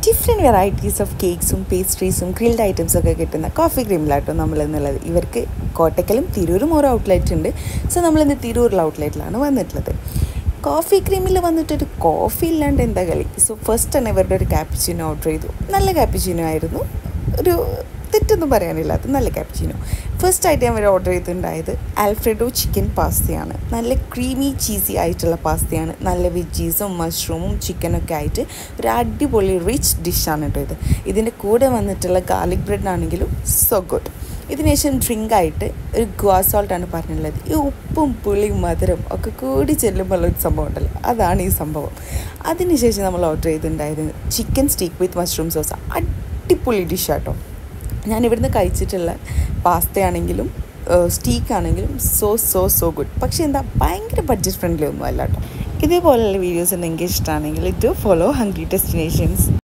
different varieties of കേക്ക്സും പേസ്ട്രീസും grilled ഐറ്റംസും ഒക്കെ കിട്ടുന്ന കോഫി ക്രീമിലാട്ടോ നമ്മൾ എന്നുള്ളത് ഇവർക്ക് കോട്ടക്കലും തിരൂരും ഓരോ ഔട്ട്ലെറ്റ് ഉണ്ട് സോ നമ്മളിന്ന് തിരൂരിൽ ഔട്ട്ലെറ്റിലാണ് വന്നിട്ടുള്ളത് കോഫി ക്രീമിൽ വന്നിട്ടൊരു കോഫി ഇല്ലാണ്ട് എന്താ കളി സോ ഫസ്റ്റ് തന്നെ ഇവരുടെ ഒരു ക്യാപ്പിച്ചിനോ ഓർഡർ ചെയ്തു നല്ല ക്യാപ്പിച്ചിനോ ആയിരുന്നു ഒരു തെറ്റൊന്നും പറയാനില്ല അത് നല്ല ക്യാപ്പിച്ചിനോ ഫസ്റ്റ് ആയിട്ട് ഞാൻ ഓർഡർ ചെയ്തിട്ടുണ്ടായത് ആൽഫ്രെഡോ ചിക്കൻ പാസ്തയാണ് നല്ല ക്രീമി ചീസി ആയിട്ടുള്ള പാസ്തയാണ് നല്ല വെജീസും മഷ്റൂമും ചിക്കനൊക്കെ ആയിട്ട് ഒരു അടിപൊളി റിച്ച് ഡിഷാണ് കേട്ടോ ഇത് ഇതിൻ്റെ കൂടെ വന്നിട്ടുള്ള ഗാർലിക് ബ്രെഡ് ആണെങ്കിലും സോ ഗുഡ് ഇതിനുശേഷം ഡ്രിങ്ക് ആയിട്ട് ഒരു ഗുവാസോൾട്ടാണ് പറഞ്ഞിട്ടുള്ളത് ഈ ഉപ്പും പുളിയും മധുരം ഒക്കെ കൂടി ചെല്ലുമ്പോൾ ഒരു സംഭവം ഉണ്ടല്ലോ അതാണ് ഈ സംഭവം അതിനുശേഷം നമ്മൾ ഓർഡർ ചെയ്തിട്ടുണ്ടായത് chicken steak with mushroom sauce അടിപൊളി ഡിഷാട്ടോ ഞാൻ ഇവിടുന്ന് കഴിച്ചിട്ടുള്ള പാസ്തയാണെങ്കിലും സ്റ്റീക്ക് ആണെങ്കിലും സോ സോ സോ ഗുഡ് പക്ഷേ എന്താ ഭയങ്കര ബഡ്ജറ്റ് ഫ്രണ്ട്ലി ഒന്നും അല്ല കേട്ടോ ഇതേപോലെയുള്ള വീഡിയോസ് നിങ്ങൾക്ക് ഇഷ്ടമാണെങ്കിൽ ഡു ഫോളോ ഹംഗ്രി ഡെസ്റ്റിനേഷൻസ്